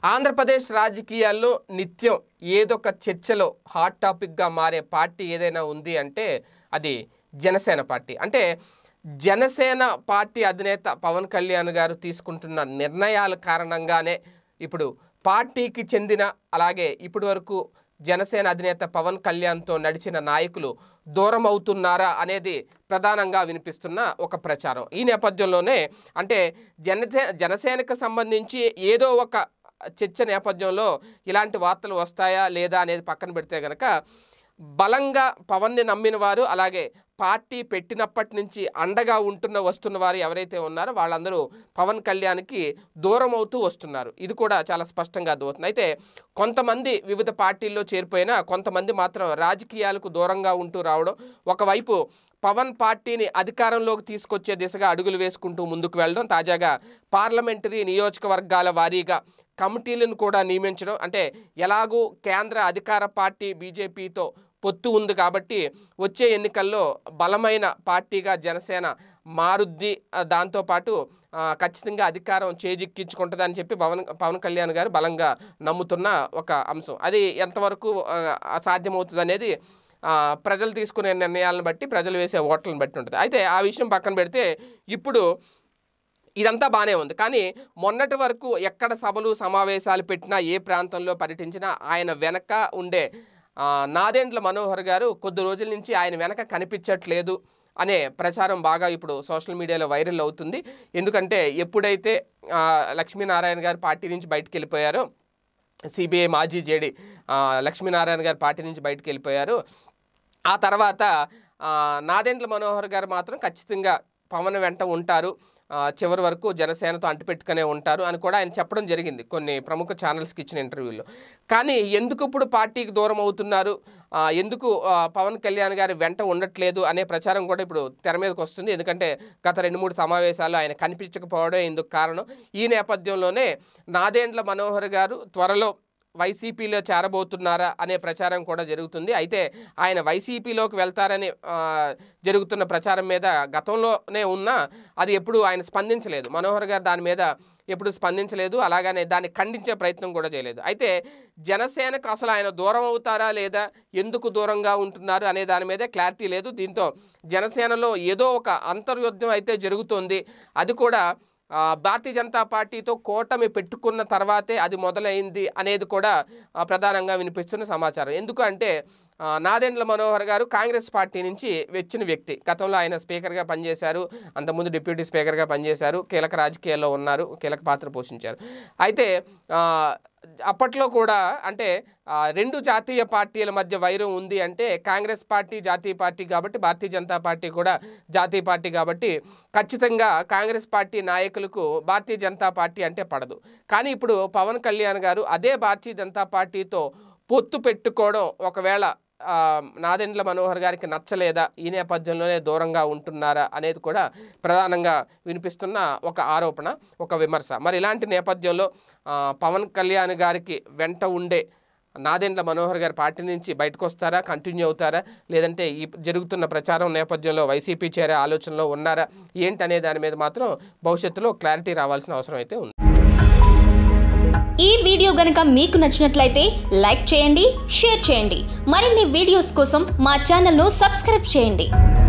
ఆంధ్రప్రదేశ్ రాజకీయాల్లో నిత్యం ఏదో ఒక చర్చలో హాట్ టాపిక్గా మారే పార్టీ ఏదైనా ఉంది అంటే అది జనసేన పార్టీ అంటే జనసేన పార్టీ అధినేత పవన్ కళ్యాణ్ గారు తీసుకుంటున్న నిర్ణయాల కారణంగానే ఇప్పుడు పార్టీకి చెందిన అలాగే ఇప్పటి వరకు జనసేన అధినేత పవన్ కళ్యాణ్తో నడిచిన నాయకులు దూరం అవుతున్నారా అనేది ప్రధానంగా వినిపిస్తున్న ఒక ప్రచారం ఈ నేపథ్యంలోనే అంటే జనసే జనసేనకు సంబంధించి ఏదో ఒక చర్చ నేపథ్యంలో ఇలాంటి వార్తలు వస్తాయా లేదా అనేది పక్కన పెడితే కనుక బలంగా పవన్ని నమ్మిన వారు అలాగే పార్టీ పెట్టినప్పటి నుంచి అండగా ఉంటున్న వస్తున్న వారు ఎవరైతే ఉన్నారో వాళ్ళందరూ పవన్ కళ్యాణ్కి దూరం అవుతూ వస్తున్నారు ఇది కూడా చాలా స్పష్టంగా అర్థమవుతుంది అయితే కొంతమంది వివిధ పార్టీల్లో చేరిపోయినా కొంతమంది మాత్రం రాజకీయాలకు దూరంగా ఉంటూ రావడం ఒకవైపు పవన్ పార్టీని అధికారంలోకి తీసుకొచ్చే దిశగా అడుగులు వేసుకుంటూ ముందుకు వెళ్ళడం తాజాగా పార్లమెంటరీ నియోజకవర్గాల వారీగా కమిటీలను కూడా నియమించడం అంటే ఎలాగూ కేంద్ర అధికార పార్టీ బీజేపీతో పొత్తు ఉంది కాబట్టి వచ్చే ఎన్నికల్లో బలమైన పార్టీగా జనసేన మారుద్ది ఆ, దాంతోపాటు ఆ, ఖచ్చితంగా అధికారం చేజిక్కించుకుంటుందని చెప్పి పవన్ పవన్ కళ్యాణ్ గారు బలంగా నమ్ముతున్న ఒక అంశం అది ఎంతవరకు ఆ, సాధ్యమవుతుంది అనేది ఆ, ప్రజలు తీసుకునే నిర్ణయాలను బట్టి ప్రజలు వేసే ఓట్లను బట్టి ఉంటుంది అయితే ఆ విషయం పక్కన పెడితే ఇప్పుడు ఇదంతా బాగానే ఉంది కానీ మొన్నటి వరకు ఎక్కడ సభలు సమావేశాలు పెట్టినా ఏ ప్రాంతంలో పర్యటించినా ఆయన వెనక ఉండే ఆ, నాదెండ్ల మనోహర్ గారు కొద్ది రోజుల నుంచి ఆయన వెనక కనిపించట్లేదు అనే ప్రచారం బాగా ఇప్పుడు సోషల్ మీడియాలో వైరల్ అవుతుంది ఎందుకంటే ఎప్పుడైతే ఆ, లక్ష్మీనారాయణ గారు పార్టీ నుంచి బయటకు వెళ్ళిపోయారో సిబిఐ మాజీ జేడి ఆ, లక్ష్మీనారాయణ గారు పార్టీ నుంచి బయటకు వెళ్ళిపోయారు ఆ తర్వాత ఆ, నాదెండ్ల మనోహర్ గారు మాత్రం ఖచ్చితంగా పవన్ వెంట ఉంటారు ఆ, చివరి వరకు జనసేనతో అంటిపెట్టుకునే ఉంటారు అని కూడా ఆయన చెప్పడం జరిగింది కొన్ని ప్రముఖ ఛానల్స్కి ఇచ్చిన ఇంటర్వ్యూలో కానీ ఎందుకు ఇప్పుడు పార్టీకి దూరం అవుతున్నారు ఆ, ఎందుకు ఆ, పవన్ కళ్యాణ్ గారి వెంట ఉండట్లేదు అనే ప్రచారం కూడా ఇప్పుడు తెర మీదకి వస్తుంది ఎందుకంటే గత రెండు మూడు సమావేశాలు ఆయన కనిపించకపోవడం ఇందుకు కారణం ఈ నేపథ్యంలోనే నాదెండ్ల మనోహర్ గారు త్వరలో వైసీపీలో చేరబోతున్నారా అనే ప్రచారం కూడా జరుగుతుంది అయితే ఆయన వైసీపీలోకి వెళ్తారని ఆ, జరుగుతున్న ప్రచారం మీద గతంలోనే ఉన్నా అది ఎప్పుడు ఆయన స్పందించలేదు మనోహర్ గారు దాని మీద ఎప్పుడు స్పందించలేదు అలాగనే దాన్ని ఖండించే ప్రయత్నం కూడా చేయలేదు అయితే జనసేనకు అసలు ఆయన దూరం అవుతారా లేదా ఎందుకు దూరంగా ఉంటున్నారు అనే దాని మీదే క్లారిటీ లేదు దీంతో జనసేనలో ఏదో ఒక అంతర్యుద్ధం అయితే జరుగుతోంది అది కూడా ఆ, భారతీయ జనతా పార్టీతో కూటమి పెట్టుకున్న తర్వాతే అది మొదలైంది అనేది కూడా ఆ, ప్రధానంగా వినిపిస్తున్న సమాచారం ఎందుకంటే ఆ, నాదెండ్ల మనోహర్ గారు కాంగ్రెస్ పార్టీ నుంచి వచ్చిన వ్యక్తి గతంలో ఆయన స్పీకర్గా పనిచేశారు అంతకుముందు డిప్యూటీ స్పీకర్గా పనిచేశారు కీలక రాజకీయాల్లో ఉన్నారు కీలక పాత్ర పోషించారు అయితే ఆ, అప్పట్లో కూడా అంటే ఆ, రెండు జాతీయ పార్టీల మధ్య వైరం ఉంది అంటే కాంగ్రెస్ పార్టీ జాతీయ పార్టీ కాబట్టి భారతీయ జనతా పార్టీ కూడా జాతీయ పార్టీ కాబట్టి ఖచ్చితంగా కాంగ్రెస్ పార్టీ నాయకులకు భారతీయ జనతా పార్టీ అంటే పడదు కానీ ఇప్పుడు పవన్ కళ్యాణ్ గారు అదే భారతీయ జనతా పార్టీతో పొత్తు పెట్టుకోవడం ఒకవేళ ఆ, నాదెండ్ల మనోహర్ గారికి నచ్చలేదా ఈ నేపథ్యంలోనే దూరంగా ఉంటున్నారా అనేది కూడా ప్రధానంగా వినిపిస్తున్న ఒక ఆరోపణ ఒక విమర్శ మరి ఇలాంటి నేపథ్యంలో ఆ, పవన్ కళ్యాణ్ గారికి వెంట ఉండే నాదెండ్ల మనోహర్ గారి పార్టీ నుంచి బయటకు వస్తారా కంటిన్యూ అవుతారా లేదంటే ఈ జరుగుతున్న ప్రచారం నేపథ్యంలో వైసీపీ చేరే ఆలోచనలో ఉన్నారా ఏంటనే దాని మీద మాత్రం భవిష్యత్తులో క్లారిటీ రావాల్సిన అవసరం అయితే ఉంది ఈ వీడియో గనుక మీకు నచ్చినట్లయితే లైక్ చేయండి షేర్ చేయండి మరిన్ని వీడియోస్ కోసం మా ఛానల్ను సబ్స్క్రైబ్ చేయండి